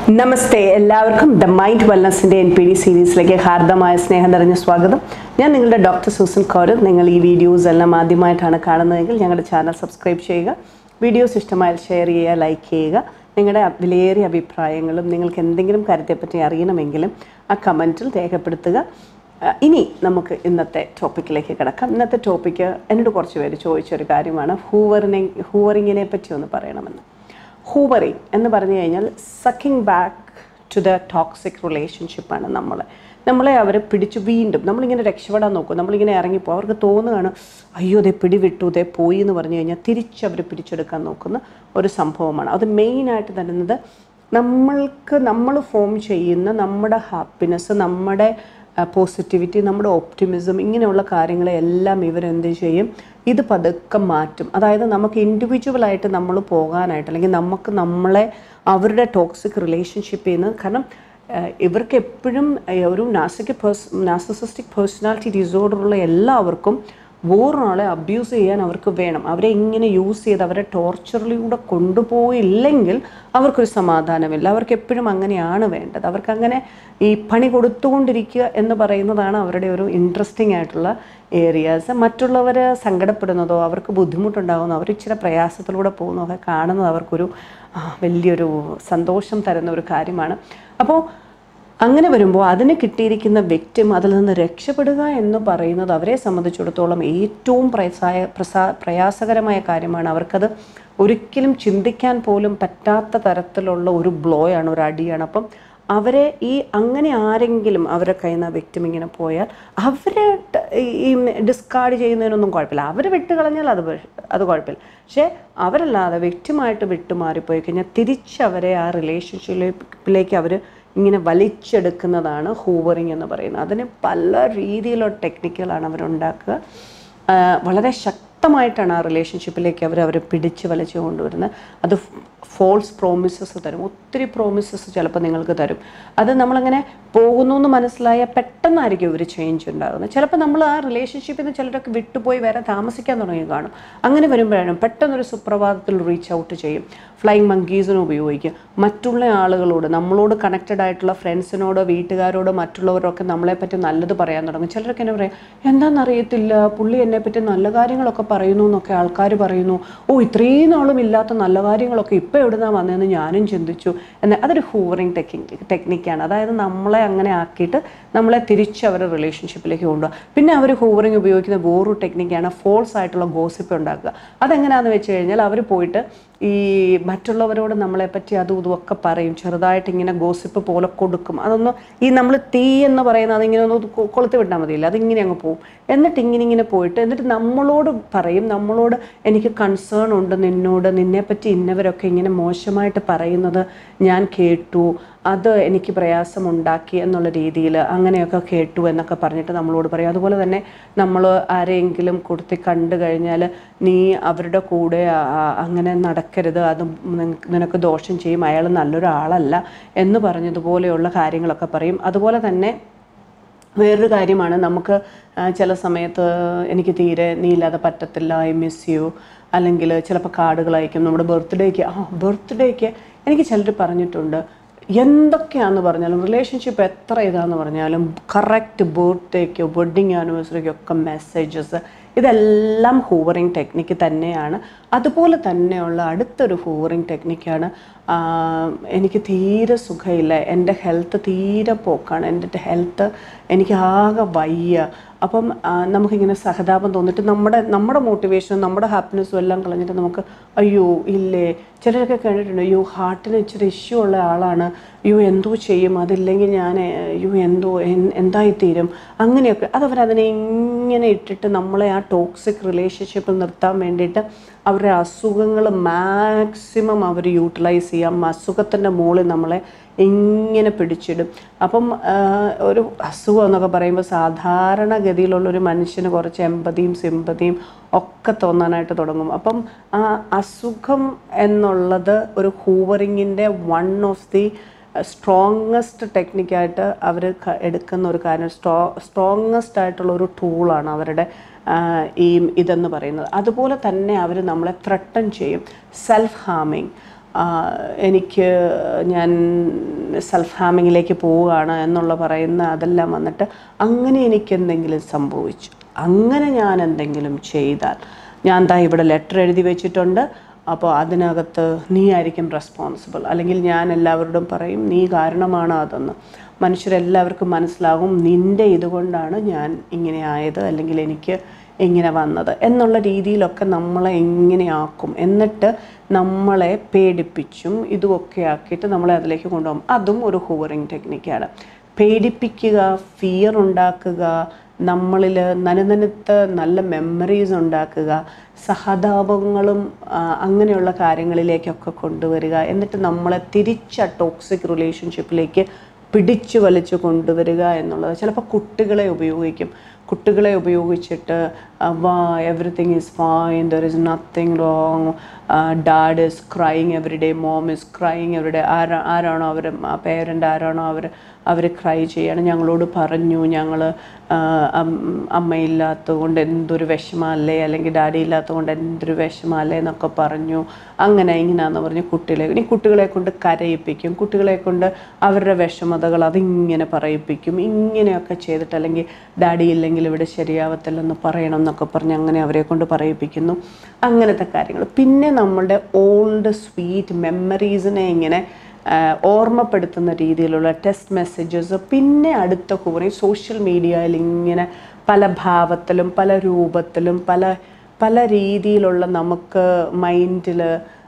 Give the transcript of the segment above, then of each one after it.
നമസ്തേ എല്ലാവർക്കും the mind വെൽനസിൻ്റെ N P D സീരീസിലേക്ക് ഹാർദമായ സ്നേഹം നിറഞ്ഞ സ്വാഗതം ഞാൻ നിങ്ങളുടെ ഡോക്ടർ സൂസൻ കൗരവ് നിങ്ങൾ ഈ വീഡിയോസ് എല്ലാം ആദ്യമായിട്ടാണ് കാണുന്നതെങ്കിൽ ഞങ്ങളുടെ ചാനൽ സബ്സ്ക്രൈബ് ചെയ്യുക വീഡിയോസ് ഇഷ്ടമായാൽ ഷെയർ ചെയ്യുക ലൈക്ക് ചെയ്യുക നിങ്ങളുടെ വിലയേറിയ അഭിപ്രായങ്ങളും നിങ്ങൾക്ക് എന്തെങ്കിലും കാര്യത്തെപ്പറ്റി അറിയണമെങ്കിലും ആ കമൻറ്റിൽ രേഖപ്പെടുത്തുക ആ, ഇനി നമുക്ക് ഇന്നത്തെ ടോപ്പിക്കിലേക്ക് കിടക്കാം ഇന്നത്തെ ടോപ്പിക്ക് എന്നോട് കുറച്ച് പേര് ചോദിച്ചൊരു കാര്യമാണ് ഹൂവറിനെ ഹൂവറിങ്ങിനെ പറ്റി ഒന്ന് പറയണമെന്ന് ഹൂവറിങ് എന്ന് പറഞ്ഞു കഴിഞ്ഞാൽ sucking back to the toxic റിലേഷൻഷിപ്പാണ് നമ്മളെ നമ്മളെ അവർ പിടിച്ച് വീണ്ടും നമ്മളിങ്ങനെ രക്ഷപ്പെടാൻ നോക്കും നമ്മളിങ്ങനെ ഇറങ്ങിപ്പോകും അവർക്ക് തോന്നുകയാണ് അയ്യോ ദേ പിടിവിട്ടു ദേ പോയി എന്ന് പറഞ്ഞു കഴിഞ്ഞാൽ തിരിച്ച് അവർ പിടിച്ചെടുക്കാൻ നോക്കുന്ന ഒരു സംഭവമാണ് അത് മെയിനായിട്ട് തരുന്നത് നമ്മൾക്ക് നമ്മൾ ഫോം ചെയ്യുന്ന നമ്മുടെ ഹാപ്പിനെസ് നമ്മുടെ പോസിറ്റിവിറ്റി നമ്മുടെ ഓപ്റ്റിമിസം ഇങ്ങനെയുള്ള കാര്യങ്ങളെ എല്ലാം ഇവരെന്ത് ചെയ്യും ഇത് പതുക്കെ മാറ്റും അതായത് നമുക്ക് ഇൻഡിവിജ്വലായിട്ട് നമ്മൾ പോകാനായിട്ട് അല്ലെങ്കിൽ നമുക്ക് നമ്മളെ അവരുടെ ടോക്സിക് റിലേഷൻഷിപ്പിൽ നിന്ന് കാരണം ഏഹ്, ഇവർക്ക് എപ്പോഴും ഏഹ്, ഒരു നാസിക് പേഴ്സ് നാസിസിസ്റ്റിക് പേഴ്സണാലിറ്റി ഡിസോർഡറുള്ള എല്ലാവർക്കും വേറൊരാളെ അബ്യൂസ് ചെയ്യാൻ അവർക്ക് വേണം അവരെ ഇങ്ങനെ യൂസ് ചെയ്ത് അവരെ ടോർച്ചറിലൂടെ കൊണ്ടുപോയില്ലെങ്കിൽ അവർക്കൊരു സമാധാനമില്ല അവർക്ക് എപ്പോഴും അങ്ങനെയാണ് വേണ്ടത് അവർക്ക് അങ്ങനെ ഈ പണി കൊടുത്തുകൊണ്ടിരിക്കുക എന്ന് പറയുന്നതാണ് അവരുടെ ഒരു ഇൻട്രസ്റ്റിംഗ് ആയിട്ടുള്ള ഏരിയാസ് മറ്റുള്ളവർ സങ്കടപ്പെടുന്നതോ അവർക്ക് ബുദ്ധിമുട്ടുണ്ടാകുന്നതോ അവർ ഇച്ചിരി പ്രയാസത്തിലൂടെ പോകുന്നതൊക്കെ കാണുന്നത് അവർക്കൊരു ആ, വലിയൊരു സന്തോഷം തരുന്ന ഒരു കാര്യമാണ് അപ്പോൾ അങ്ങനെ വരുമ്പോൾ അതിന് കിട്ടിയിരിക്കുന്ന വ്യക്തിം അതിൽ നിന്ന് രക്ഷപ്പെടുക എന്ന് പറയുന്നത് അവരെ സംബന്ധിച്ചിടത്തോളം ഏറ്റവും പ്രയാസായ പ്രസാ പ്രയാസകരമായ കാര്യമാണ് അവർക്കത് ഒരിക്കലും ചിന്തിക്കാൻ പോലും പറ്റാത്ത തരത്തിലുള്ള ഒരു ബ്ലോയാണ് ഒരു അടിയാണ് അപ്പം അവരെ ഈ അങ്ങനെ ആരെങ്കിലും അവരുടെ കയ്യിൽ നിന്ന് വ്യക്തിം ഇങ്ങനെ പോയാൽ അവരെ ട് ഈ ഡിസ്കാർഡ് ചെയ്യുന്നതിനൊന്നും കുഴപ്പമില്ല അവർ വിട്ട് കളഞ്ഞാൽ അത് വേ- അത് കുഴപ്പമില്ല പക്ഷേ അവരല്ലാതെ വ്യക്തിമായിട്ട് വിട്ടുമാറിപ്പോയി കഴിഞ്ഞാൽ തിരിച്ചവരെ ആ റിലേഷൻഷിപ്പിലേക്ക് അവർ ഇങ്ങനെ വലിച്ചെടുക്കുന്നതാണ് ഹൂവറിങ് എന്ന് പറയുന്നത് അതിന് പല രീതിയിലുള്ള ടെക്നിക്കുകളാണ് അവരുണ്ടാക്കുക ആ, വളരെ ശക്തമായിട്ടാണ് ആ റിലേഷൻഷിപ്പിലേക്ക് അവർ അവരെ പിടിച്ച് വലിച്ചു കൊണ്ടുവരുന്നത് അത് ഫോൾസ് പ്രോമിസസ് തരും ഒത്തിരി പ്രോമിസസ് ചിലപ്പോൾ നിങ്ങൾക്ക് തരും അത് നമ്മളങ്ങനെ പോകുന്നു എന്ന് മനസ്സിലായാൽ പെട്ടെന്നായിരിക്കും ഒരു ചേഞ്ച് ഉണ്ടാകുന്നത് ചിലപ്പോൾ നമ്മൾ ആ റിലേഷൻഷിപ്പിൽ നിന്ന് ചിലരൊക്കെ വിട്ടുപോയി വേറെ താമസിക്കാൻ തുടങ്ങി കാണും അങ്ങനെ വരുമ്പോഴാണ് പെട്ടെന്നൊരു സുപ്രഭാതത്തിൽ റീച്ച് ഔട്ട് ചെയ്യും ഫ്ലൈങ് മങ്കീസിനെ ഉപയോഗിക്കും മറ്റുള്ള ആളുകളോട് നമ്മളോട് കണക്റ്റഡ് ആയിട്ടുള്ള ഫ്രണ്ട്സിനോട് വീട്ടുകാരോട് മറ്റുള്ളവരൊക്കെ നമ്മളെപ്പറ്റി നല്ലത് പറയാൻ തുടങ്ങും ചിലരൊക്കെ എന്നെ പറയും എന്താണെന്നറിയത്തില്ല പുള്ളി എന്നെപ്പറ്റി നല്ല കാര്യങ്ങളൊക്കെ പറയുന്നു എന്നൊക്കെ ആൾക്കാർ പറയുന്നു ഓ ഇത്രയും നാളും ഇല്ലാത്ത നല്ല കാര്യങ്ങളൊക്കെ ഇപ്പോൾ എവിടുന്നാണ് വന്നതെന്ന് ഞാനും ചിന്തിച്ചു എന്നാൽ അതൊരു ഹൂവറിങ് ടെക്നിക് ടെക്നിക്കാണ് അതായത് നമ്മളെ അങ്ങനെ ആക്കിയിട്ട് നമ്മളെ തിരിച്ച് അവരുടെ റിലേഷൻഷിപ്പിലേക്ക് കൊണ്ടുപോകുക പിന്നെ അവർ ഹൂവറിങ് ഉപയോഗിക്കുന്ന വേറൊരു ടെക്നിക്കാണ് ഫോൾസ് ആയിട്ടുള്ള ഗോസിപ്പ് ഉണ്ടാക്കുക അതെങ്ങനെയാണെന്ന് വെച്ച് കഴിഞ്ഞാൽ അവർ പോയിട്ട് ഈ മറ്റുള്ളവരോട് നമ്മളെപ്പറ്റി അതും ഇതും ഒക്കെ പറയും ചെറുതായിട്ട് ഇങ്ങനെ ഗോസിപ്പ് പോലെ കൊടുക്കും അതൊന്ന് ഈ നമ്മൾ തീ എന്ന് പറയുന്നത് അതിങ്ങനെ ഒന്ന് കൊ- കൊളുത്തി വിട്ടാൽ മതിയില്ല അതിങ്ങനെ അങ്ങ് പോകും എന്നിട്ട് ഇങ്ങനെ ഇങ്ങനെ പോയിട്ട് എന്നിട്ട് നമ്മളോട് പറയും നമ്മളോട് എനിക്ക് കൺസേൺ ഉണ്ട് നിന്നോട് നിന്നെപ്പറ്റി ഇന്നവരൊക്കെ ഇങ്ങനെ മോശമായിട്ട് പറയുന്നത് ഞാൻ കേട്ടു അത് എനിക്ക് പ്രയാസമുണ്ടാക്കി എന്നുള്ള രീതിയിൽ അങ്ങനെയൊക്കെ കേട്ടു എന്നൊക്കെ പറഞ്ഞിട്ട് നമ്മളോട് പറയും അതുപോലെ തന്നെ നമ്മൾ ആരെങ്കിലും കൊടുത്തി കണ്ടു കഴിഞ്ഞാൽ നീ അവരുടെ കൂടെ ആ- ആ- അങ്ങനെ നടക്കരുത് അത് നിനക്ക് നിനക്ക് ദോഷം ചെയ്യും അയാൾ നല്ലൊരാളല്ല എന്ന് പറഞ്ഞതുപോലെയുള്ള കാര്യങ്ങളൊക്കെ പറയും അതുപോലെ തന്നെ വേറൊരു കാര്യമാണ് നമുക്ക് ആ, ചില സമയത്ത് എനിക്ക് തീരെ നീ ഇല്ലാതെ പറ്റത്തില്ല ഐ മിസ് യു അല്ലെങ്കിൽ ചിലപ്പോൾ കാർഡുകൾ അയക്കും നമ്മുടെ ബർത്ത്ഡേക്ക് ആ ബർത്ത്ഡേക്ക് എനിക്ക് ചിലർ പറഞ്ഞിട്ടുണ്ട് എന്തൊക്കെയാണെന്ന് പറഞ്ഞാലും റിലേഷൻഷിപ്പ് എത്ര ഇതാന്ന് പറഞ്ഞാലും കറക്റ്റ് ബർത്ത്ഡേക്കോ വെഡ്ഡിങ് ആനിവേഴ്സറിക്കോ ഒക്കെ മെസ്സേജസ് ഇതെല്ലാം ഹൂവറിങ് ടെക്നിക്ക് തന്നെയാണ് അതുപോലെ തന്നെയുള്ള അടുത്തൊരു ഹൂവറിങ് ടെക്നിക്കാണ് എനിക്ക് തീരെ സുഖമില്ല എൻ്റെ ഹെൽത്ത് തീരെ പോക്കാണ് എൻ്റെ ഹെൽത്ത് എനിക്ക് ആകെ വയ്യ അപ്പം ആ, നമുക്കിങ്ങനെ സഹതാപം തോന്നിട്ട് നമ്മുടെ നമ്മുടെ മോട്ടിവേഷനും നമ്മുടെ ഹാപ്പിനെസ്സും എല്ലാം കളഞ്ഞിട്ട് നമുക്ക് അയ്യോ ഇല്ലേ ചിലരൊക്കെ കണ്ടിട്ടുണ്ട് അയ്യോ ഹാർട്ടിന് ഇച്ചിരി ഇഷ്യൂ ഉള്ള ആളാണ് അയ്യോ എന്തോ ചെയ്യും അതില്ലെങ്കിൽ ഞാൻ അയ്യോ എന്തോ എൻ- എന്തായിത്തീരും അങ്ങനെയൊക്കെ അതവരതിനെ ഇങ്ങനെ ഇട്ടിട്ട് നമ്മളെ ആ ടോക്സിക് റിലേഷൻഷിപ്പിൽ നിർത്താൻ വേണ്ടിയിട്ട് അവരുടെ അസുഖങ്ങൾ മാക്സിമം അവർ യൂട്ടിലൈസ് ചെയ്യാം അസുഖത്തിൻ്റെ മുകളിൽ നമ്മളെ ഇങ്ങനെ പിടിച്ചിടും അപ്പം ആ, ഒരു അസുഖം എന്നൊക്കെ പറയുമ്പോൾ സാധാരണഗതിയിലുള്ള ഒരു മനുഷ്യന് കുറച്ച് എമ്പതിയും സിമ്പതിയും ഒക്കെ തോന്നാനായിട്ട് തുടങ്ങും അപ്പം ആ അസുഖം എന്നുള്ളത് ഒരു ഹൂവറിങ്ങിൻ്റെ വൺ ഓഫ് ദി സ്ട്രോങ്ങസ്റ്റ് ടെക്നിക്കായിട്ട് അവർ എടുക്കുന്ന ഒരു കാര്യം സ്ട്രോ സ്ട്രോങ്ങസ്റ്റ് ആയിട്ടുള്ള ഒരു ടൂളാണ് അവരുടെ ആ, ഈ ഇതെന്ന് പറയുന്നത് അതുപോലെ തന്നെ അവർ നമ്മളെ ത്രട്ടൺ ചെയ്യും സെൽഫ് ഹാമിങ് ആ, എനിക്ക് ഞാൻ സെൽഫ് ഹാമിങ്ങിലേക്ക് പോവുകയാണ് എന്നുള്ള പറയുന്ന അതെല്ലാം വന്നിട്ട് അങ്ങനെ എനിക്ക് എന്തെങ്കിലും സംഭവിച്ചു അങ്ങനെ ഞാൻ എന്തെങ്കിലും ചെയ്താൽ ഞാൻ ദാ ഇവിടെ ലെറ്റർ എഴുതി വെച്ചിട്ടുണ്ട് അപ്പോൾ അതിനകത്ത് നീ ആയിരിക്കും റെസ്പോൺസിബിൾ അല്ലെങ്കിൽ ഞാൻ എല്ലാവരോടും പറയും നീ കാരണമാണ് അതെന്ന് മനുഷ്യരെല്ലാവർക്കും മനസ്സിലാകും നിൻ്റെ ഇതുകൊണ്ടാണ് ഞാൻ ഇങ്ങനെ ആയത് അല്ലെങ്കിൽ എനിക്ക് ഇങ്ങനെ വന്നത് എന്നുള്ള രീതിയിലൊക്കെ നമ്മളെ എങ്ങനെയാക്കും എന്നിട്ട് നമ്മളെ പേടിപ്പിച്ചും ഇതുമൊക്കെ ആക്കിയിട്ട് നമ്മളെ അതിലേക്ക് കൊണ്ടുപോകും അതും ഒരു ഹൂവറിങ് ടെക്നിക്കാണ് പേടിപ്പിക്കുക ഫിയർ ഉണ്ടാക്കുക നമ്മളിൽ നനുനനുത്ത നല്ല മെമ്മറീസ് ഉണ്ടാക്കുക സഹതാപങ്ങളും ആ, അങ്ങനെയുള്ള കാര്യങ്ങളിലേക്കൊക്കെ കൊണ്ടുവരിക എന്നിട്ട് നമ്മളെ തിരിച്ച ടോക്സിക് റിലേഷൻഷിപ്പിലേക്ക് പിടിച്ചു വലിച്ചു കൊണ്ടുവരിക എന്നുള്ളത് ചിലപ്പോൾ കുട്ടികളെ ഉപയോഗിക്കും കുട്ടികളെ ഉപയോഗിച്ചിട്ട് വാ everything is fine there is nothing wrong dad is crying every day mom is crying every day ആരാ ആരാണോ അവർ പേരൻ്റ് ആരാണോ അവർ അവർ ക്രൈ ചെയ്യാണ് ഞങ്ങളോട് പറഞ്ഞു ഞങ്ങൾ അമ്മയില്ലാത്തത് കൊണ്ട് എന്തൊരു വിഷമല്ലേ അല്ലെങ്കിൽ ഡാഡി ഇല്ലാത്തത് കൊണ്ട് എന്തൊരു വിഷമല്ലേ എന്നൊക്കെ പറഞ്ഞു അങ്ങനെ ഇങ്ങനെയാന്ന് പറഞ്ഞ് കുട്ടികളെ ഇനി കുട്ടികളെ കൊണ്ട് കരയിപ്പിക്കും കുട്ടികളെ കൊണ്ട് അവരുടെ വിഷമതകൾ അതിങ്ങനെ പറയിപ്പിക്കും ഇങ്ങനെയൊക്കെ ചെയ്തിട്ട് അല്ലെങ്കിൽ ഡാഡി ഇല്ലെങ്കിൽ ഇവിടെ ശരിയാവത്തില്ലെന്ന് പറയണം എന്നൊക്കെ പറഞ്ഞ് അങ്ങനെ അവരെ കൊണ്ട് പറയിപ്പിക്കുന്നു അങ്ങനത്തെ കാര്യങ്ങൾ പിന്നെ നമ്മളുടെ ഓൾഡ് സ്വീറ്റ് മെമ്മറീസിനെ ഇങ്ങനെ ആ, ഓർമ്മപ്പെടുത്തുന്ന രീതിയിലുള്ള ടെക്സ്റ്റ് മെസ്സേജസ് പിന്നെ അടുത്ത കൂറി സോഷ്യൽ മീഡിയയിൽ ഇങ്ങനെ പല ഭാവത്തിലും പല രൂപത്തിലും പല പല രീതിയിലുള്ള നമുക്ക് മൈൻഡിൽ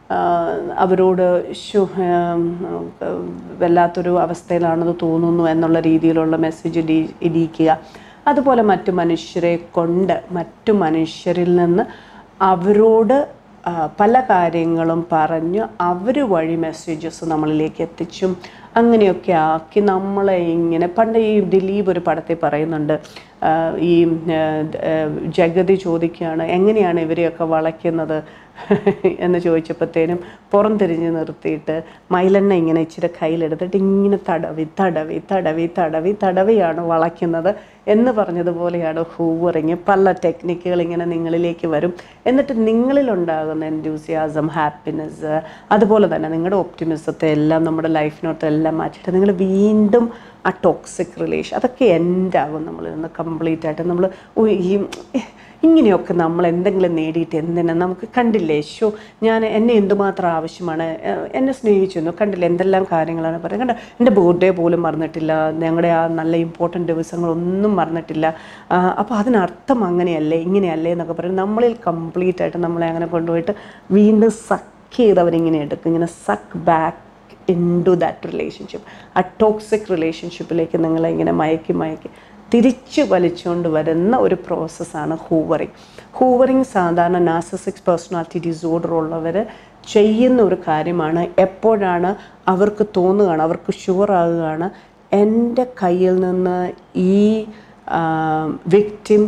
അവരോട് ശു ആം, വല്ലാത്തൊരു അവസ്ഥയിലാണെന്ന് തോന്നുന്നു എന്നുള്ള രീതിയിലുള്ള മെസ്സേജ് ഇടി ഇടിയിക്കുക അതുപോലെ മറ്റു മനുഷ്യരെ കൊണ്ട് മറ്റു മനുഷ്യരിൽ നിന്ന് അവരോട് ആ, പല കാര്യങ്ങളും പറഞ്ഞ് അവർ വഴി മെസ്സേജസ് നമ്മളിലേക്ക് എത്തിച്ചും അങ്ങനെയൊക്കെ ആക്കി നമ്മളെ ഇങ്ങനെ പണ്ട് ഈ ദിലീപ് ഒരു പടത്തിൽ പറയുന്നുണ്ട് ആ, ഈ ആ, ആ, ജഗതി ചോദിക്കുകയാണ് എങ്ങനെയാണ് ഇവരെയൊക്കെ വളയ്ക്കുന്നത് എന്ന് ചോദിച്ചപ്പോഴത്തേനും പുറം തിരിഞ്ഞ് നിർത്തിയിട്ട് മൈലെണ്ണ ഇങ്ങനെ ഇച്ചിരി കയ്യിലെടുത്തിട്ട് ഇങ്ങനെ തടവി തടവി തടവി തടവി തടവിയാണ് വളയ്ക്കുന്നത് എന്ന് പറഞ്ഞതുപോലെയാണ് ഹൂവറിങ് പല ടെക്നിക്കുകൾ ഇങ്ങനെ നിങ്ങളിലേക്ക് വരും എന്നിട്ട് നിങ്ങളിലുണ്ടാകുന്ന എൻഡ്യൂസിയാസം ഹാപ്പിനെസ് അതുപോലെ തന്നെ നിങ്ങളുടെ ഒപ്റ്റിമിസത്തെ എല്ലാം നമ്മുടെ ലൈഫിനോട്ട് എല്ലാം മാറ്റിയിട്ട് നിങ്ങൾ വീണ്ടും ആ ടോക്സിക് റിലേഷൻ അതൊക്കെ എൻഡ് ആകും നമ്മളിൽ നിന്ന് കംപ്ലീറ്റ് ആയിട്ട് നമ്മൾ ഈ ഇങ്ങനെയൊക്കെ നമ്മൾ എന്തെങ്കിലും നേടിയിട്ട് എന്തിനാ നമുക്ക് കണ്ടില്ലേ ഷോ ഞാൻ എന്നെ എന്തുമാത്രം ആവശ്യമാണ് ഏഹ് എന്നെ സ്നേഹിച്ചിരുന്നു കണ്ടില്ലേ എന്തെല്ലാം കാര്യങ്ങളാണ് പറയുന്നത് കണ്ട എൻ്റെ ബർത്ത്ഡേ പോലും മറന്നിട്ടില്ല ഞങ്ങളുടെ ആ നല്ല ഇമ്പോർട്ടൻറ്റ് ദിവസങ്ങളൊന്നും മറന്നിട്ടില്ല അപ്പോൾ അതിനർത്ഥം അങ്ങനെയല്ലേ ഇങ്ങനെയല്ലേ എന്നൊക്കെ പറയും നമ്മളിൽ കംപ്ലീറ്റ് ആയിട്ട് നമ്മളെ അങ്ങനെ കൊണ്ടുപോയിട്ട് വീണ്ടും സക്ക് ചെയ്ത് അവരിങ്ങനെ എടുക്കും ഇങ്ങനെ suck back in to that relationship ആ ടോക്സിക് റിലേഷൻഷിപ്പിലേക്ക് നിങ്ങളെ ഇങ്ങനെ മയക്കി മയക്കി തിരിച്ചു വലിച്ചുകൊണ്ട് വരുന്ന ഒരു പ്രോസസ്സാണ് ഹൂവറിങ് ഹൂവറിങ് സാധാരണ നാസസിക്സ് പേഴ്സണാലിറ്റി ഡിസോർഡർ ഉള്ളവർ ചെയ്യുന്ന ഒരു കാര്യമാണ് എപ്പോഴാണ് അവർക്ക് തോന്നുകയാണ് അവർക്ക് ഷുവർ ആകുകയാണ് എൻ്റെ കയ്യിൽ നിന്ന് ഈ വിക്റ്റിം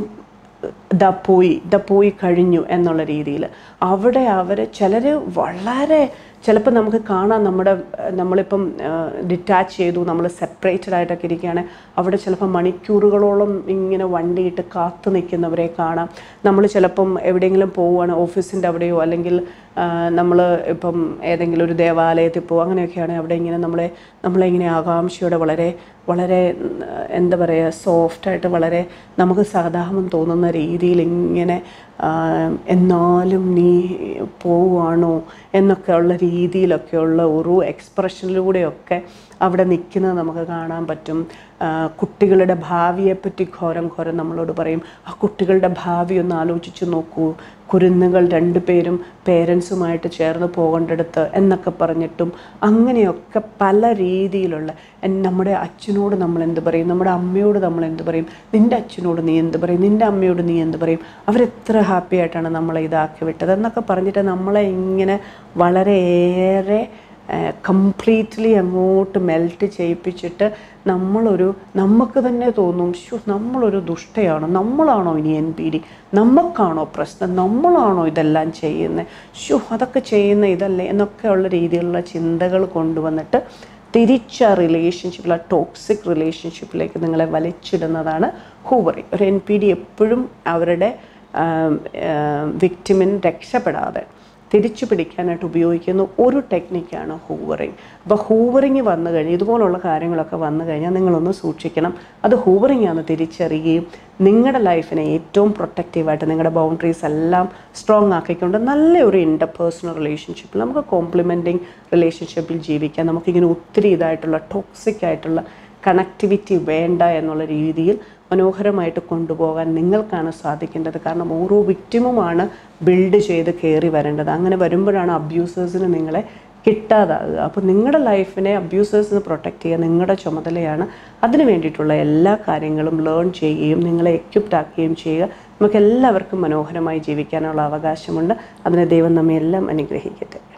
ദ പോയി ദ പോയി കഴിഞ്ഞു എന്നുള്ള രീതിയിൽ അവിടെ അവർ ചിലർ വളരെ ചിലപ്പോൾ നമുക്ക് കാണാം നമ്മുടെ ഏഹ്, നമ്മളിപ്പം ഡിറ്റാച്ച് ചെയ്തു നമ്മൾ സെപ്പറേറ്റഡ് ആയിട്ടൊക്കെ ഇരിക്കുകയാണെങ്കിൽ അവിടെ ചിലപ്പോൾ മണിക്കൂറുകളോളം ഇങ്ങനെ വണ്ടിയിട്ട് കാത്തു നിൽക്കുന്നവരെ കാണാം നമ്മൾ ചിലപ്പം എവിടെയെങ്കിലും പോവുകയാണ് ഓഫീസിൻ്റെ അവിടെയോ അല്ലെങ്കിൽ നമ്മൾ ഇപ്പം ഏതെങ്കിലും ഒരു ദേവാലയത്തിൽ പോകും അങ്ങനെയൊക്കെയാണെങ്കിൽ അവിടെ ഇങ്ങനെ നമ്മളെ നമ്മളെ ഇങ്ങനെ ആകാംക്ഷയോടെ വളരെ വളരെ ഉം, എന്താ പറയുക സോഫ്റ്റായിട്ട് വളരെ നമുക്ക് സഹതാപം തോന്നുന്ന രീതിയിൽ ഇങ്ങനെ ആ, എന്നാലും നീ പോവുകയാണോ എന്നൊക്കെ ഉള്ള രീതിയിലൊക്കെയുള്ള ഒരു എക്സ്പ്രഷനിലൂടെയൊക്കെ അവിടെ നിൽക്കുന്നത് നമുക്ക് കാണാൻ പറ്റും ആ, കുട്ടികളുടെ ഭാവിയെപ്പറ്റി ഘോരം ഘോരം നമ്മളോട് പറയും ആ കുട്ടികളുടെ ഭാവി ഒന്ന് ആലോചിച്ച് നോക്കൂ കുരുന്നുകൾ രണ്ടുപേരും പേരൻസുമായിട്ട് ചേർന്ന് പോകേണ്ടടുത്ത് എന്നൊക്കെ പറഞ്ഞിട്ടും അങ്ങനെയൊക്കെ പല രീതിയിലുള്ള എൻ- നമ്മുടെ അച്ഛനോട് നമ്മൾ എന്ത് പറയും നമ്മുടെ അമ്മയോട് നമ്മൾ എന്ത് പറയും നിൻ്റെ അച്ഛനോട് നീ എന്ത് പറയും നിൻ്റെ അമ്മയോട് നീ എന്ത് പറയും അവരെത്ര ഹാപ്പി ആയിട്ടാണ് നമ്മളെ ഇതാക്കി വിട്ടത് എന്നൊക്കെ പറഞ്ഞിട്ട് നമ്മളെ ഇങ്ങനെ വളരെയേറെ കംപ്ലീറ്റ്ലി അങ്ങോട്ട് മെൽറ്റ് ചെയ്യിപ്പിച്ചിട്ട് നമ്മളൊരു നമുക്ക് തന്നെ തോന്നും ഷോ നമ്മളൊരു ദുഷ്ടയാണോ നമ്മളാണോ ഇനി എൻ പി ഡി നമുക്കാണോ പ്രശ്നം നമ്മളാണോ ഇതെല്ലാം ചെയ്യുന്നത് ഷോ അതൊക്കെ ചെയ്യുന്ന ഇതല്ലേ എന്നൊക്കെയുള്ള രീതിയിലുള്ള ചിന്തകൾ കൊണ്ടുവന്നിട്ട് തിരിച്ച റിലേഷൻഷിപ്പിൽ ആ ടോക്സിക് റിലേഷൻഷിപ്പിലേക്ക് നിങ്ങളെ വലിച്ചിടുന്നതാണ് ഹൂവറി ഒരു എൻ പി ഡി എപ്പോഴും അവരുടെ വിക്ടിമിൻ രക്ഷപ്പെടാതെ തിരിച്ചു പിടിക്കാനായിട്ട് ഉപയോഗിക്കുന്ന ഒരു ടെക്നിക്കാണ് ഹൂവറിങ് അപ്പോൾ ഹൂവറിങ് വന്നു കഴിഞ്ഞ് ഇതുപോലുള്ള കാര്യങ്ങളൊക്കെ വന്നു കഴിഞ്ഞാൽ നിങ്ങളൊന്ന് സൂക്ഷിക്കണം അത് ഹൂവറിങ് ആണ് തിരിച്ചറിയുകയും നിങ്ങളുടെ ലൈഫിനെ ഏറ്റവും പ്രൊട്ടക്റ്റീവായിട്ട് നിങ്ങളുടെ ബൗണ്ടറീസ് എല്ലാം സ്ട്രോങ് ആക്കിക്കൊണ്ട് നല്ലൊരു ഇൻ്റർപേഴ്സണൽ റിലേഷൻഷിപ്പിൽ നമുക്ക് കോംപ്ലിമെൻറ്റിങ് റിലേഷൻഷിപ്പിൽ ജീവിക്കാൻ നമുക്കിങ്ങനെ ഒത്തിരി ഇതായിട്ടുള്ള ടോക്സിക് ആയിട്ടുള്ള കണക്ടിവിറ്റി വേണ്ട എന്നുള്ള രീതിയിൽ മനോഹരമായിട്ട് കൊണ്ടുപോകാൻ നിങ്ങൾക്കാണ് സാധിക്കേണ്ടത് കാരണം ഓരോ വിക്റ്റിമുമാണ് ബിൽഡ് ചെയ്ത് കയറി വരേണ്ടത് അങ്ങനെ വരുമ്പോഴാണ് അബ്യൂസേഴ്സിന് നിങ്ങളെ കിട്ടാതാകുക അപ്പോൾ നിങ്ങളുടെ ലൈഫിനെ അബ്യൂസേഴ്സിന് പ്രൊട്ടക്റ്റ് ചെയ്യുക നിങ്ങളുടെ ചുമതലയാണ് അതിന് വേണ്ടിയിട്ടുള്ള എല്ലാ കാര്യങ്ങളും ലേൺ ചെയ്യുകയും നിങ്ങളെ എക്യുപ്റ്റ് ആക്കുകയും ചെയ്യുക നമുക്ക് എല്ലാവർക്കും മനോഹരമായി ജീവിക്കാനുള്ള അവകാശമുണ്ട് അതിനെ ദൈവം നമ്മെ എല്ലാം അനുഗ്രഹിക്കട്ടെ